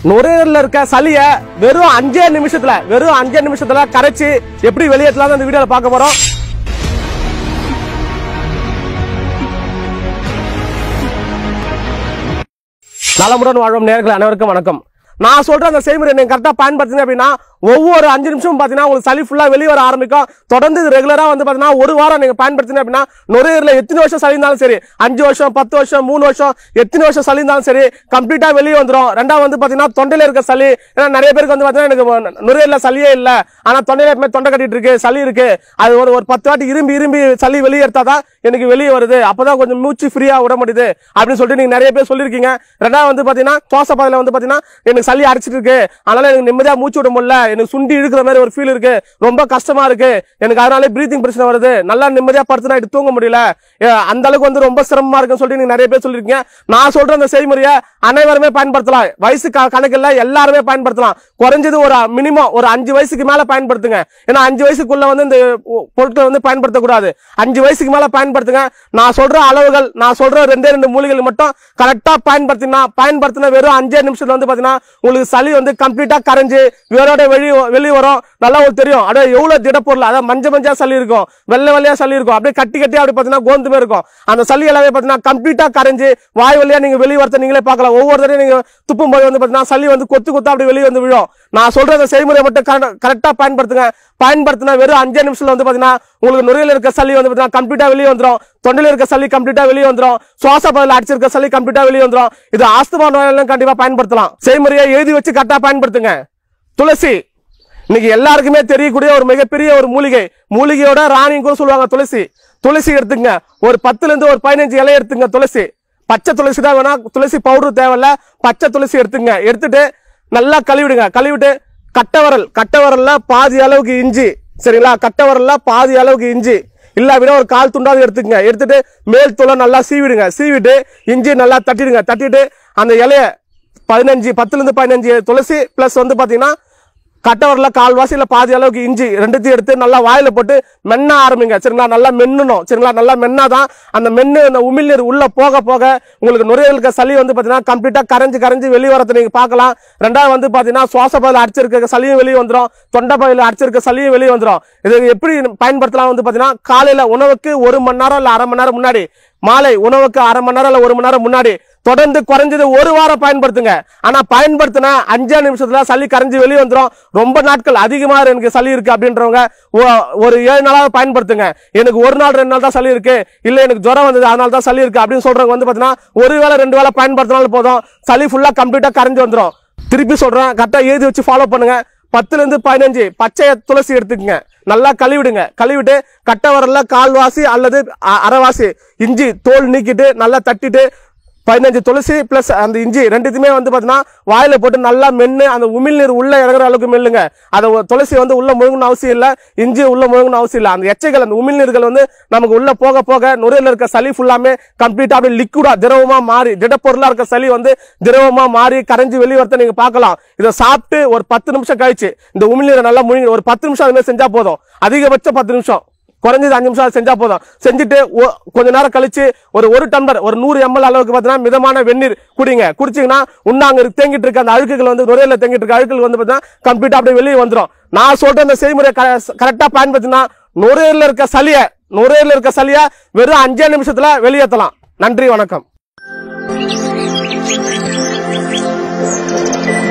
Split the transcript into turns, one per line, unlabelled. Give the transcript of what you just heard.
நுரையீரல்ல இருக்க சளிய வெறும் அஞ்சே நிமிஷத்துல வெறும் அஞ்சே நிமிஷத்துல கரைச்சு எப்படி வெளியேற்றலாம் இந்த வீடியோல பார்க்க போறோம் நலமுடன் வாழும் நேர்கள் அனைவருக்கும் வணக்கம் நான் சொல்ற அந்த செய்முறை நீங்க கரெக்டா பயன்படுத்துங்க அப்படின்னா ஒவ்வொரு அஞ்சு நிமிஷம் பாத்தீங்கன்னா உங்களுக்கு சளி ஃபுல்லா வெளியே வர ஆரம்பிக்கும் தொடர்ந்து இது ரெகுலரா வந்து பாத்தீங்கன்னா ஒரு வாரம் நீங்க பயன்படுத்துங்க அப்படின்னா நுரையீரல எத்தனை வருஷம் சளி இருந்தாலும் சரி அஞ்சு வருஷம் பத்து வருஷம் மூணு வருஷம் எத்தனை வருஷம் சளி இருந்தாலும் சரி கம்ப்ளீட்டா வெளியே வந்துரும் ரெண்டாவது வந்து பாத்தீங்கன்னா தொண்டையில இருக்க சளி ஏன்னா நிறைய பேருக்கு வந்து பாத்தீங்கன்னா எனக்கு நுரையீரல சளியே இல்ல ஆனா தொண்டையில எப்பவுமே தொண்டை கட்டிட்டு இருக்கு சளி இருக்கு அது ஒரு ஒரு பத்து வாட்டி இரும்பி இரும்பி சளி வெளியே எடுத்தாதான் எனக்கு வெளியே வருது அப்பதான் கொஞ்சம் மூச்சு ஃப்ரீயா விட முடியுது அப்படின்னு சொல்லிட்டு நீங்க நிறைய பேர் சொல்லிருக்கீங்க ரெண்டாவது வந்து பாத்தீங்கன்னா சுவாச பாதையில வந்து பாத்தீங்கன்னா எனக்கு சளி அடிச்சிட்டு இருக்கு அதனால எனக்கு நிம்மதியா மூச்சு விட முடியல எனக்கு சுண்டி இழுக்கிற மாதிரி ஒரு ஃபீல் இருக்கு ரொம்ப கஷ்டமா இருக்கு எனக்கு அதனால பிரீத்திங் பிரச்சனை வருது நல்லா நிம்மதியா படுத்து நைட்டு தூங்க முடியல ஏ, அந்த அளவுக்கு வந்து ரொம்ப சிரமமா இருக்குன்னு சொல்லிட்டு நீங்க நிறைய பேர் சொல்லிருக்கீங்க நான் சொல்ற அந்த செய்முறையை அனைவருமே பயன்படுத்தலாம் வயசு க- கணக்கில் எல்லாருமே பயன்படுத்தலாம் குறைஞ்சது ஒரு மினிமம் ஒரு அஞ்சு வயசுக்கு மேல பயன்படுத்துங்க ஏன்னா அஞ்சு வயசுக்குள்ள வந்து இந்த பொ- பொருட்களை வந்து பயன்படுத்தக்கூடாது அஞ்சு வயசுக்கு மேல பயன்படுத்துங்க நான் சொல்ற அளவுகள் நான் சொல்ற ரெண்டே ரெண்டு மூலிகள் மட்டும் கரெக்டா பயன்படுத்தினா பயன்படுத்தின வெறும் அஞ்சே நிமிஷத்துல வந்து பாத்தீங்கன்னா உங்களுக்கு சளி வந்து கம்ப்ளீட்டா கரைஞ்சு வேரோட வெளியே வெளியே வரும் நல்லா உங்களுக்கு தெரியும் அப்படியே எவ்வளவு திடப்பொருள் அதாவது மஞ்சள் மஞ்சா சளி இருக்கும் வெள்ளை வெள்ளையா சளி இருக்கும் அப்படியே கட்டி கட்டி அப்படி பாத்தீங்கன்னா கோந்துமே இருக்கும் அந்த சளி எல்லாமே பாத்தீங்கன்னா கம்ப்ளீட்டா கரைஞ்சு வாய் வழியா நீங்க வெளியே வரத நீங்களே பார்க்கலாம் ஒவ்வொரு தடையும் நீங்க துப்பும் போது வந்து பாத்தீங்கன்னா சளி வந்து கொத்து கொத்து அப்படி வெளியே வந்து விழும் நான் சொல்ற அந்த செய்முறை மட்டும் கரெக்டா பயன்படுத்துங்க பயன்படுத்தினா வெறும் அஞ்சே நிமிஷத்துல வந்து பாத்தீங்கன்னா உங்களுக்கு நுரையில இருக்க சளி வந்து பாத்தீங்கன்னா கம்ப்ளீட்டா வெளியே வந்துரும் தொண்டையில இருக்க சளி கம்ப்ளீட்டா வெளியே வந்துரும் சுவாச பதில் அடிச்சிருக்க சளி கம்ப்ளீட்டா வெளியே வந்துரும் இது ஆஸ்துமா நோயாளிகளும் கண்டிப்பா பயன்படுத்தலாம் செய்முறையை எழுதி வச்சு கரெக்டா பயன்படுத்துங்க துளசி இன்னைக்கு எல்லாருக்குமே தெரியக்கூடிய ஒரு மிகப்பெரிய ஒரு மூலிகை மூலிகையோட ராணின்னு கூட சொல்லுவாங்க துளசி துளசி எடுத்துங்க ஒரு பத்துல இருந்து ஒரு பதினஞ்சு இலை எடுத்துங்க துளசி பச்சை துளசி தான் வேணா துளசி பவுடர் தேவையில்ல பச்சை துளசி எடுத்துங்க எடுத்துட்டு நல்லா கழுவிடுங்க கழுவிட்டு கட்டவரல் கட்டவரல்ல பாதி அளவுக்கு இஞ்சி சரிங்களா கட்டவரல்ல பாதி அளவுக்கு இஞ்சி இல்ல அப்படின்னா ஒரு கால் துண்டாவது எடுத்துக்கங்க எடுத்துட்டு மேல் தூளை நல்லா சீவிடுங்க சீவிட்டு இஞ்சி நல்லா தட்டிடுங்க தட்டிட்டு அந்த இலைய பதினஞ்சு பத்துல இருந்து பதினஞ்சு துளசி பிளஸ் வந்து பாத்தீங்கன்னா கட்டவரில் கால்வாசி இல்ல பாதி அளவுக்கு இஞ்சி ரெண்டுத்தையும் எடுத்து நல்லா வாயில போட்டு மென்ன ஆரம்பிங்க சரிங்களா நல்லா மென்னணும் சரிங்களா நல்லா மென்னாதான் அந்த மென்னு அந்த உமிழ்நீர் உள்ள போக போக உங்களுக்கு நுரையீரலுக்கு சளி வந்து பாத்தீங்கன்னா கம்ப்ளீட்டா கரைஞ்சு கரைஞ்சு வெளியே வரதை நீங்க பார்க்கலாம் ரெண்டாவது வந்து பாத்தீங்கன்னா சுவாச பகுதியில் அடிச்சிருக்க சளியும் வெளியே வந்துடும் தொண்டை பகுதியில் அடிச்சிருக்க சளியும் வெளியே வந்துடும் இது எப்படி பயன்படுத்தலாம் வந்து பாத்தீங்கன்னா காலையில உணவுக்கு ஒரு மணி நேரம் இல்ல அரை மணி நேரம் முன்னாடி மாலை உணவுக்கு அரை மணி நேரம் இல்ல ஒரு மணி நேரம் முன்னாடி தொடர்ந்து குறைஞ்சது ஒரு வாரம் பயன்படுத்துங்க ஆனா பயன்படுத்தினா அஞ்சே நிமிஷத்துல சளி கரைஞ்சு வெளியே வந்துடும் ரொம்ப நாட்கள் அதிகமா எனக்கு சளி இருக்கு அப்படின்றவங்க ஒ- ஒரு ஏழு நாளாவது பயன்படுத்துங்க எனக்கு ஒரு நாள் ரெண்டு நாள் தான் சளி இருக்கு இல்ல எனக்கு ஜுரம் வந்தது அதனால தான் சளி இருக்கு அப்படின்னு சொல்றவங்க வந்து பாத்தீங்கன்னா ஒரு வேளை ரெண்டு வேளை பயன்படுத்தினாலும் போதும் சளி ஃபுல்லா கம்ப்ளீட்டா கரைஞ்சு வந்துடும் திருப்பி சொல்றேன் கரெக்டா எழுதி வச்சு ஃபாலோ பண்ணுங்க பத்துல இருந்து பதினஞ்சு பச்சை துளசி எடுத்துக்கங்க நல்லா கழுவிடுங்க கழுவிட்டு கட்டை வரல கால்வாசி அல்லது அ- அரைவாசி இஞ்சி தோல் நீக்கிட்டு நல்லா தட்டிட்டு பதினஞ்சு துளசி பிளஸ் அந்த இஞ்சி ரெண்டுத்தையுமே வந்து பாத்தீங்கன்னா வாயில போட்டு நல்லா மென்னு அந்த உமிழ்நீர் உள்ள இறங்குற அளவுக்கு மெல்லுங்க அதை ஒ- துளசி வந்து உள்ள முழுங்கணும் அவசியம் இல்ல இஞ்சி உள்ள முழுங்கணும் அவசியம் இல்ல அந்த எச்சைகள் அந்த உமிழ்நீர்கள் வந்து நமக்கு உள்ள போக போக நுரையில இருக்க சளி ஃபுல்லாமே கம்ப்ளீட்டா அப்படியே லிக்விடா திரவமா மாறி திடப்பொருளா இருக்க சளி வந்து திரவமா மாறி கரைஞ்சு வெளியே வரத நீங்க பார்க்கலாம் இதை சாப்பிட்டு ஒரு பத்து நிமிஷம் கழிச்சு இந்த உமிழ்நீரை நல்லா முழுங்கி ஒரு பத்து நிமிஷம் அது மாதிரி செஞ்சா போதும் அதிகபட்சம் பத்து நிமிஷம் குறைஞ்சது அஞ்சு நிமிஷம் அதை செஞ்சா போதும் செஞ்சுட்டு ஒ- கொஞ்ச நேரம் கழிச்சு ஒரு ஒரு டம்ளர் ஒரு நூறு எம்எல் அளவுக்கு பார்த்தீங்கன்னா மிதமான வெந்நீர் குடிங்க குடிச்சீங்கன்னா இன்னும் அங்க இருக்கு- தேங்கிட்டு இருக்க அந்த அழுக்குகள் வந்து நுரையில தேங்கிட்டு இருக்க அழுக்குகள் வந்து பார்த்தீங்கன்னா கம்ப்ளீட்டா அப்படியே வெளியே வந்துடும் நான் சொல்ற அந்த செய்முறை கரெக்டா பயன்படுத்தினா நுரையீரல இருக்க சளிய நுரையீரல இருக்க சளிய வெறும் அஞ்சே நிமிஷத்துல வெளியேற்றலாம் நன்றி வணக்கம்